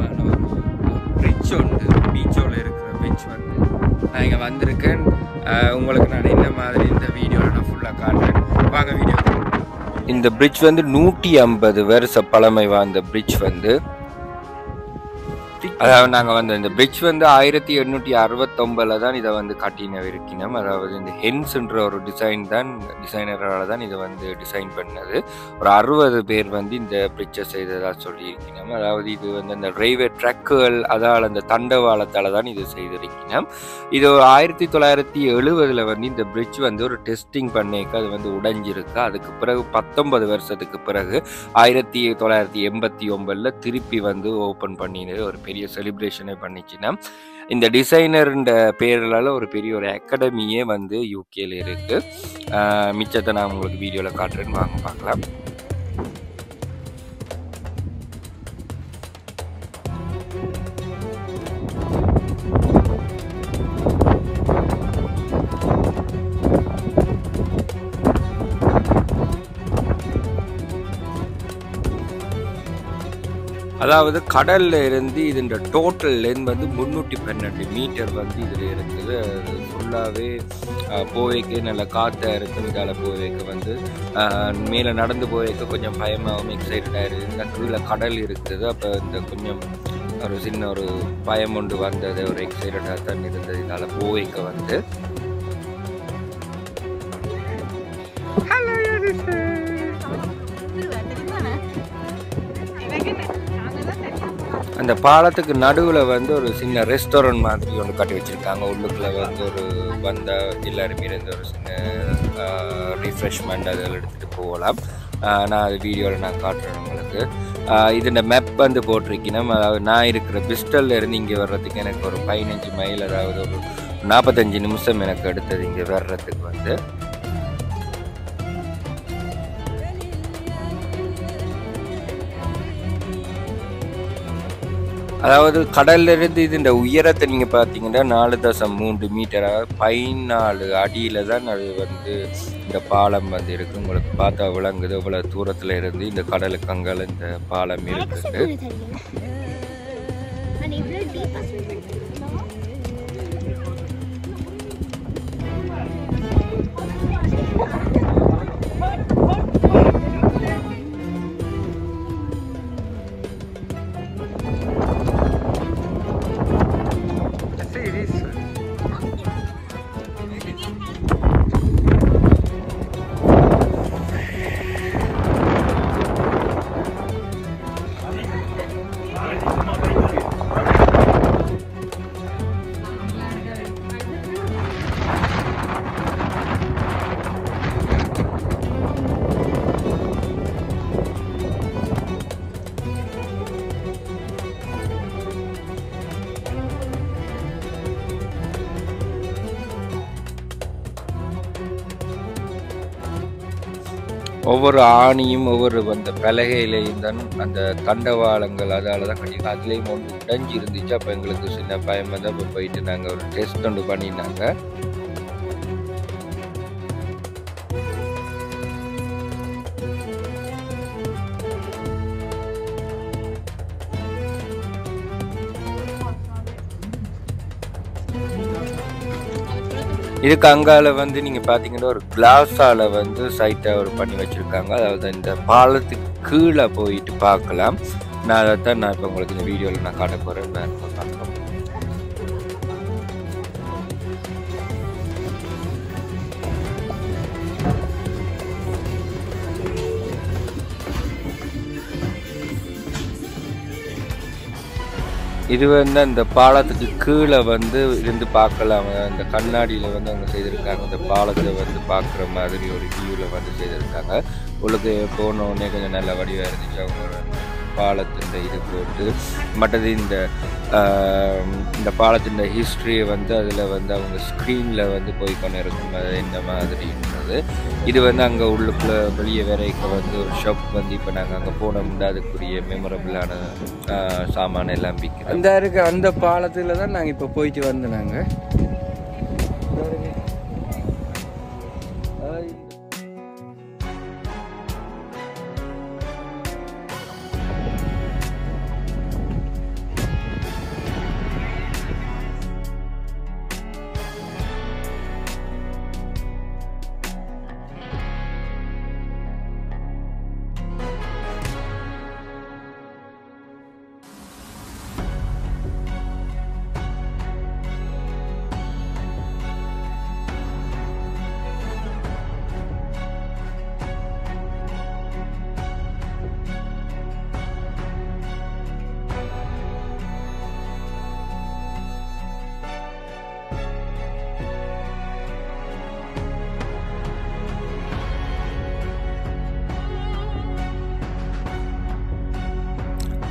அழகான ஒரு பிரிட்ஜ் உண்டு பீச்சோட இருக்கிற பிரிட்ஜ் வந்து நான் இங்கே வந்திருக்கேன் அஹ், உங்களுக்கு நான் என்ன மாதிரி இந்த வீடியோவில் நான் ஃபுல்லாக காட்டுறேன் வாங்க வீடியோ இந்த பிரிட்ஜ் வந்து நூற்றி ஐம்பது வருஷ பழமை வாய்ந்த பிரிட்ஜ் வந்து அதாவது நாங்கள் வந்து இந்த பிரிட்ஜ் வந்து ஆயிரத்தி எண்ணூற்றி அறுபத்தொம்பதில் தான் இதை வந்து கட்டின இருக்கணும் அதாவது இந்த ஹென்ஸ்ன்ற ஒரு டிசைன் தான் டிசைனரால் தான் இதை வந்து டிசைன் பண்ணது ஒரு அறுபது பேர் வந்து இந்த பிரிட்ஜை செய்ததாக சொல்லியிருக்கணும் அதாவது இது வந்து அந்த ரயில்வே ட்ரக்குகள் அதால் அந்த தண்டவாளத்தால் தான் இது செய்திருக்கணும் இது ஒரு ஆயிரத்தி தொள்ளாயிரத்தி எழுபதில் வந்து இந்த பிரிட்ஜ் வந்து ஒரு டெஸ்டிங் பண்ணிக்க அது வந்து உடைஞ்சிருக்கு அதுக்கு பிறகு பத்தொன்பது வருஷத்துக்கு பிறகு ஆயிரத்தி தொள்ளாயிரத்தி எண்பத்தி ஒன்பதில் திருப்பி வந்து ஓப்பன் பண்ணினது ஒரு பெரிய செலிப்ரேஷனே பண்ணிச்சுன்னா இந்த டிசைனர்ன்ற பேரில் ஒரு பெரிய ஒரு அகாடமியே வந்து யூகேல இருக்கு ஆஹ் மிச்சத்தை நான் உங்களுக்கு வீடியோவில் காட்டுறேன்னு வாங்க பார்க்கலாம் அதாவது கடல்ல இருந்து இதுன்ற டோட்டல் லென்த் வந்து முந்நூற்றி பன்னெண்டு மீட்டர் வந்து இதில் இருக்குது அது ஃபுல்லாகவே போவைக்கு நல்ல காற்றாக இருக்கும் இதால் போவைக்கு வந்து ஆஹ், மேலே நடந்து போவைக்கு கொஞ்சம் பயமாகவும் எக்ஸைட்டடாக இருக்குது கீழே கடல் இருக்குது அப்போ இந்த கொஞ்சம் ஒரு சின்ன ஒரு பயம் ஒன்று வந்தது ஒரு எக்ஸைட்டடாக தான் இருந்தது இதால் போவைக்கு வந்து அந்த பாலத்துக்கு நடுவில் வந்து ஒரு சின்ன ரெஸ்டாரண்ட் மாதிரி ஒன்று கட்டி வச்சுருக்காங்க உள்ளுக்குள்ள வந்து ஒரு வந்த எல்லாருமே இருந்து ஒரு சின்ன ரிஃப்ரெஷ்மெண்ட் அதில் எடுத்துகிட்டு போகலாம் ஆஹ் நான் அது வீடியோவில் நான் காட்டுறேன் உங்களுக்கு ஆஹ் இதோட மேப் வந்து போட்டிருக்கணும் அதாவது நான் இருக்கிற பிஸ்டல்ல இருந்து இங்கே வர்றதுக்கு எனக்கு ஒரு பதினஞ்சு மைல் அதாவது ஒரு நாற்பத்தஞ்சு நிமிஷம் எனக்கு எடுத்தது இங்கே வர்றதுக்கு வந்து அதாவது கடல்ல இருந்து இதுன்ற உயரத்தை நீங்க பார்த்தீங்கன்னா நாலு தசம் மூன்று மீட்டரா பதினாலு அடியில தான் அது வந்து இந்த பாலம் வந்து இருக்கு உங்களுக்கு பார்த்தா விளங்குது இவ்வளவு தூரத்துல இருந்து இந்த கடலுக்கு அங்கால இந்த பாலம் இருக்குது ஒவ்வொரு ஆணியும் ஒவ்வொரு அந்த பலகையிலையும் தான் அந்த தண்டவாளங்கள் அதால தான் கட்டி அதுலேயும் ஒன்று உடைஞ்சு இருந்துச்சு அப்போ எங்களுக்கு சின்ன பயம் வந்து அப்போ போயிட்டு நாங்கள் ஒரு டெஸ்ட் ஒன்று பண்ணினாங்க இதுக்கு அங்கால வந்து நீங்க பாத்தீங்கன்னா ஒரு கிளாஸால வந்து சைட்டை ஒரு பண்ணி வச்சிருக்காங்க அதாவது இந்த பாலத்துக்கு கீழே போயிட்டு பார்க்கலாம் நான் அதைத்தான் நான் இப்போ உங்களுக்கு இந்த வீடியோவில் நான் காட்ட போறேன் பாருங்க, பார்க்கலாம் இது வந்து அந்த பாலத்துக்கு கீழே வந்து இருந்து பார்க்கலாம் அந்த கண்ணாடியில் வந்து அவங்க செய்திருக்காங்க அந்த பாலத்தை வந்து பார்க்குற மாதிரி ஒரு வியூவில் வந்து செய்திருக்காங்க உங்களுக்கு போன உடனே கொஞ்சம் நல்ல வடிவாக இருந்துச்சு அவங்களோட பாலத்தின் இது போட்டு மற்றது இந்த ஆஹ், இந்த பாலத்தின் ஹிஸ்ட்ரியை வந்து அதில் வந்து அவங்க ஸ்க்ரீனில் வந்து போய் கொண்டு இருக்கும் அது இந்த மாதிரின்றது இது வந்து அங்கே உள்ளுக்குள்ள வெளியே வரைக்கும் வந்து ஒரு ஷாப் வந்து இப்போ நாங்கள் அங்கே போனோம்னா அதுக்குரிய மெமரபிளான சாமான எல்லாம் விற்கிறோம் அந்த இருக்க அந்த பாலத்தில் தான் நாங்கள் இப்போ போயிட்டு வந்து நாங்கள்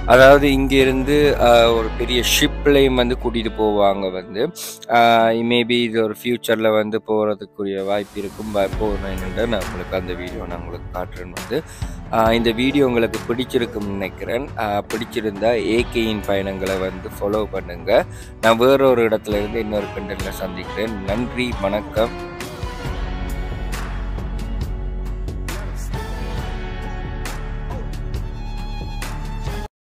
அதாவது இங்கேருந்து ஒரு பெரிய ஷிப்லையும் வந்து கூட்டிகிட்டு போவாங்க வந்து மேபி இது ஒரு ஃப்யூச்சரில் வந்து போகிறதுக்குரிய வாய்ப்பு இருக்கும் போகணுன்னு நான் உங்களுக்கு அந்த வீடியோ நான் உங்களுக்கு காட்டுறேன் வந்து ஆஹ் இந்த வீடியோ உங்களுக்கு பிடிச்சிருக்கும்னு நினைக்கிறேன் ஆஹ் பிடிச்சிருந்தா ஏகேயின் பயணங்களை வந்து ஃபாலோ பண்ணுங்கள் நான் வேற ஒரு இடத்துல இருந்து இன்னொரு கண்டென்ட்ல சந்திக்கிறேன் நன்றி வணக்கம்